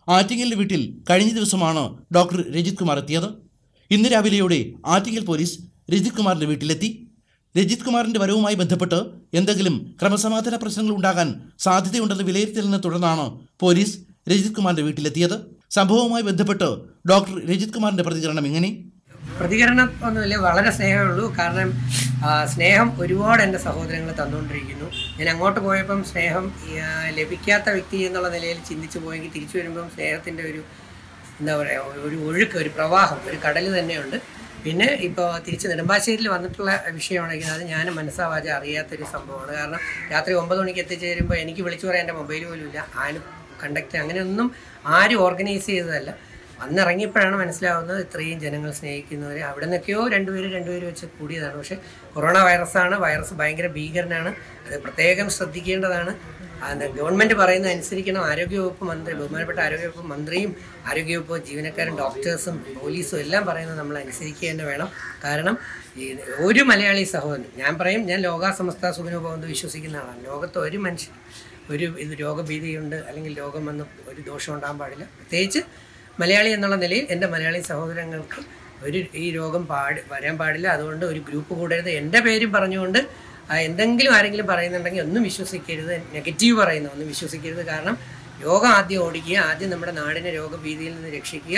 ആറ്റിങ്ങലിന്റെ വീട്ടിൽ കഴിഞ്ഞ ദിവസമാണ് ഡോക്ടർ രജിത് കുമാർ എത്തിയത് ഇന്ന് രാവിലെയോടെ ആറ്റിങ്ങൽ പോലീസ് രജിത് കുമാറിന്റെ വീട്ടിലെത്തി രജിത് കുമാറിന്റെ വരവുമായി ബന്ധപ്പെട്ട് എന്തെങ്കിലും ക്രമസമാധാന പ്രശ്നങ്ങൾ ഉണ്ടാകാൻ സാധ്യതയുണ്ടെന്ന് വിലയിരുത്തലിനെ തുടർന്നാണ് പോലീസ് രജിത് കുമാറിന്റെ വീട്ടിലെത്തിയത് സംഭവവുമായി ബന്ധപ്പെട്ട് ഡോക്ടർ രജിത് കുമാറിന്റെ പ്രതികരണം ഇങ്ങനെ പ്രതികരണം ഒന്നുമില്ല വളരെ സ്നേഹമേ ഉള്ളൂ കാരണം ആ, സ്നേഹം ഒരുപാട് എൻ്റെ സഹോദരങ്ങൾ തന്നുകൊണ്ടിരിക്കുന്നു ഞാൻ അങ്ങോട്ട് പോയപ്പം സ്നേഹം ആ, ലഭിക്കാത്ത വ്യക്തി എന്നുള്ള നിലയിൽ ചിന്തിച്ചു പോയെങ്കിൽ തിരിച്ചു വരുമ്പം സ്നേഹത്തിൻ്റെ ഒരു എന്താ പറയുക ഒരു ഒഴുക്ക് ഒരു പ്രവാഹം ഒരു കടൽ തന്നെയുണ്ട് പിന്നെ ഇപ്പോൾ തിരിച്ച് നെടുമ്പാശ്ശേരിയിൽ വന്നിട്ടുള്ള വിഷയമാണെങ്കിൽ അത് ഞാൻ മനസ്സാവാച അറിയാത്തൊരു സംഭവമാണ് കാരണം രാത്രി ഒമ്പത് മണിക്ക് എത്തിച്ചേരുമ്പോൾ എനിക്ക് വിളിച്ചു പറയാൻ എൻ്റെ മൊബൈൽ പോലും ഇല്ല ആരും കണ്ടക്ട് അങ്ങനെയൊന്നും ആരും ഓർഗനൈസ് ചെയ്തതല്ല വന്നിറങ്ങിയപ്പോഴാണ് മനസ്സിലാവുന്നത് ഇത്രയും ജനങ്ങൾ സ്നേഹിക്കുന്നവർ അവിടെ നിന്നൊക്കെയോ രണ്ടുപേര് രണ്ടുപേര് വെച്ച് കൂടിയതാണ് പക്ഷേ കൊറോണ വൈറസാണ് വൈറസ് ഭയങ്കര ഭീകരനാണ് അത് പ്രത്യേകം ശ്രദ്ധിക്കേണ്ടതാണ് അത് ഗവൺമെൻറ് പറയുന്നത് അനുസരിക്കണം ആരോഗ്യവകുപ്പ് മന്ത്രി ബഹുമാനപ്പെട്ട ആരോഗ്യവകുപ്പ് മന്ത്രിയും ആരോഗ്യവകുപ്പ് ജീവനക്കാരും ഡോക്ടേഴ്സും പോലീസും എല്ലാം പറയുന്നത് നമ്മൾ അനുസരിക്കുക തന്നെ വേണം കാരണം ഈ ഒരു മലയാളി സഹോദരൻ ഞാൻ പറയും ഞാൻ ലോകാസമസ്ത സുഖനുഭവം വിശ്വസിക്കുന്ന ആളാണ് ലോകത്ത് ഒരു മനുഷ്യൻ ഒരു ഇത് രോഗഭീതിയുണ്ട് അല്ലെങ്കിൽ രോഗം വന്ന് ഒരു ദോഷം ഉണ്ടാകാൻ പാടില്ല പ്രത്യേകിച്ച് മലയാളി എന്നുള്ള നിലയിൽ എൻ്റെ മലയാളി സഹോദരങ്ങൾക്ക് ഒരു ഈ രോഗം പാടി വരാൻ പാടില്ല അതുകൊണ്ട് ഒരു ഗ്രൂപ്പ് കൂടരുത് എൻ്റെ പേരും പറഞ്ഞുകൊണ്ട് ആ, എന്തെങ്കിലും ആരെങ്കിലും പറയുന്നുണ്ടെങ്കിൽ ഒന്നും വിശ്വസിക്കരുത് നെഗറ്റീവ് പറയുന്ന ഒന്നും വിശ്വസിക്കരുത് കാരണം രോഗം ആദ്യം ഓടിക്കുക ആദ്യം നമ്മുടെ നാടിനെ രോഗഭീതിയിൽ നിന്ന് രക്ഷിക്കുക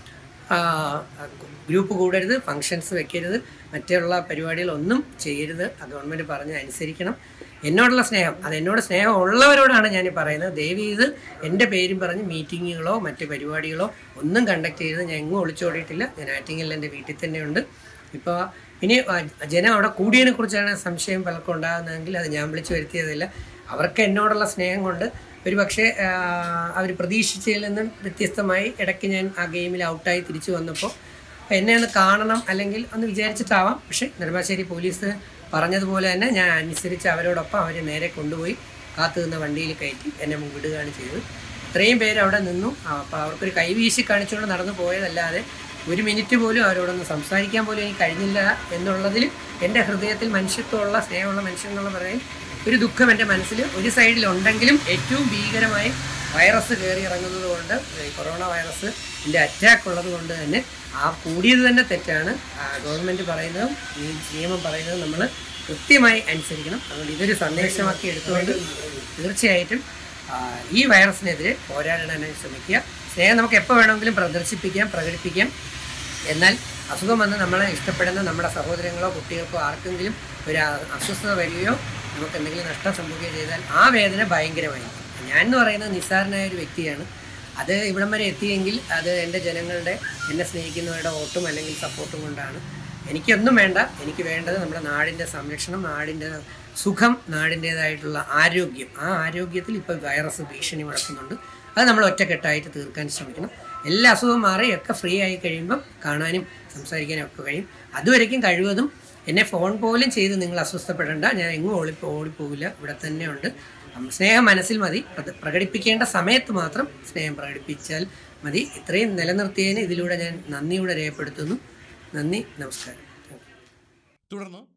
ആ, ഗ്രൂപ്പ് കൂടരുത് ഫങ്ഷൻസ് വെക്കരുത് മറ്റുള്ള പരിപാടികളൊന്നും ചെയ്യരുത് ആ ഗവൺമെൻറ് പറഞ്ഞ് അനുസരിക്കണം എന്നോടുള്ള സ്നേഹം അത് എന്നോട് സ്നേഹം ഉള്ളവരോടാണ് ഞാൻ പറയുന്നത് ദയവ് ചെയ്ത് എൻ്റെ പേരും പറഞ്ഞ് മീറ്റിങ്ങുകളോ മറ്റ് പരിപാടികളോ ഒന്നും കണ്ടക്ട് ചെയ്ത് ഞാൻ എങ്ങും ഒളിച്ചോടിയിട്ടില്ല ഞാൻ ആറ്റിങ്ങലിൽ എൻ്റെ വീട്ടിൽ തന്നെയുണ്ട് ഇപ്പോൾ ഇനി ആ, ജനം അവിടെ കൂടിയതിനെ കുറിച്ചാണ് സംശയം പലർക്കും ഉണ്ടാകുന്നതെങ്കിൽ അത് ഞാൻ വിളിച്ചു വരുത്തിയതല്ല അവർക്ക് എന്നോടുള്ള സ്നേഹം കൊണ്ട് ഒരു പക്ഷേ അവർ പ്രതീക്ഷിച്ചതിൽ നിന്നും വ്യത്യസ്തമായി ഇടയ്ക്ക് ഞാൻ ആ ഗെയിമിൽ ഔട്ടായി തിരിച്ചു വന്നപ്പോൾ എന്നെ ഒന്ന് കാണണം അല്ലെങ്കിൽ ഒന്ന് വിചാരിച്ചിട്ടാവാം പക്ഷേ നെടുമ്പാശ്ശേരി പോലീസ് പറഞ്ഞതുപോലെ തന്നെ ഞാൻ അനുസരിച്ച് അവരോടൊപ്പം അവരെ നേരെ കൊണ്ടുപോയി കാത്തു നിന്ന വണ്ടിയിൽ കയറ്റി എന്നെ വിടുകയാണ് ചെയ്തത് ഇത്രയും പേര് അവിടെ നിന്നു അപ്പോൾ അവർക്കൊരു കൈവീശി കാണിച്ചുകൊണ്ട് നടന്നു പോയതല്ലാതെ ഒരു മിനിറ്റ് പോലും അവരോടൊന്ന് സംസാരിക്കാൻ പോലും എനിക്ക് കഴിഞ്ഞില്ല എന്നുള്ളതിൽ എൻ്റെ ഹൃദയത്തിൽ മനുഷ്യത്വമുള്ള സ്നേഹമുള്ള മനുഷ്യൻ എന്നുള്ള പറയാൻ ഒരു ദുഃഖം എൻ്റെ മനസ്സിൽ ഒരു സൈഡിലുണ്ടെങ്കിലും ഏറ്റവും ഭീകരമായി വൈറസ് കയറി ഇറങ്ങുന്നത് കൊണ്ട് ഈ കൊറോണ വൈറസ് ഇതിൻ്റെ അറ്റാക്ക് ഉള്ളത് കൊണ്ട് തന്നെ ആ കൂടിയത് തന്നെ തെറ്റാണ് ഗവൺമെൻറ് പറയുന്നതും ഈ നിയമം പറയുന്നതും നമ്മൾ കൃത്യമായി അനുസരിക്കണം അതുകൊണ്ട് ഇതൊരു സന്ദേശമാക്കി എടുത്തുകൊണ്ട് തീർച്ചയായിട്ടും ആ, ഈ വൈറസിനെതിരെ പോരാടാനായി ശ്രമിക്കുക സ്നേഹം നമുക്ക് എപ്പോൾ വേണമെങ്കിലും പ്രദർശിപ്പിക്കാം പ്രകടിപ്പിക്കാം എന്നാൽ അസുഖം വന്ന് നമ്മളെ ഇഷ്ടപ്പെടുന്ന നമ്മുടെ സഹോദരങ്ങളോ കുട്ടികൾക്കോ ആർക്കെങ്കിലും ഒരു അ- അസ്വസ്ഥത വരികയോ നമുക്ക് എന്തെങ്കിലും നഷ്ടം സംഭവിക്കുകയോ ചെയ്താൽ ആ വേദന ഭയങ്കരമായിരിക്കും ഞാൻ എന്ന് പറയുന്നത് നിസ്സാരനായ ഒരു വ്യക്തിയാണ് അത് ഇവിടം വരെ എത്തിയെങ്കിൽ അത് എൻ്റെ ജനങ്ങളുടെ എന്നെ സ്നേഹിക്കുന്നവരുടെ വോട്ടും അല്ലെങ്കിൽ സപ്പോർട്ടും കൊണ്ടാണ് എനിക്കൊന്നും വേണ്ട എനിക്ക് വേണ്ടത് നമ്മുടെ നാടിൻ്റെ സംരക്ഷണം നാടിൻ്റെ സുഖം നാടിൻ്റേതായിട്ടുള്ള ആരോഗ്യം ആ ആരോഗ്യത്തിൽ ഇപ്പോൾ വൈറസ് ഭീഷണി മുഴക്കുന്നുണ്ട് അത് നമ്മൾ ഒറ്റക്കെട്ടായിട്ട് തീർക്കാൻ ശ്രമിക്കണം എല്ലാ അസുഖവും മാറി ഒക്കെ ഫ്രീ ആയി കഴിയുമ്പം കാണാനും സംസാരിക്കാനും ഒക്കെ കഴിയും അതുവരയ്ക്കും കഴിവതും എന്നെ ഫോൺ പോലും ചെയ്ത് നിങ്ങൾ അസ്വസ്ഥപ്പെടേണ്ട ഞാൻ എങ്ങും ഓടി ഓടിപ്പോകില്ല ഇവിടെ തന്നെ ഉണ്ട് ഉം, സ്നേഹം മനസ്സിൽ മതി അത് പ്രകടിപ്പിക്കേണ്ട സമയത്ത് മാത്രം സ്നേഹം പ്രകടിപ്പിച്ചാൽ മതി ഇത്രയും നിലനിർത്തിയതിന് ഇതിലൂടെ ഞാൻ നന്ദിയോടെ രേഖപ്പെടുത്തുന്നു നന്ദി നമസ്കാരം തുടർന്ന്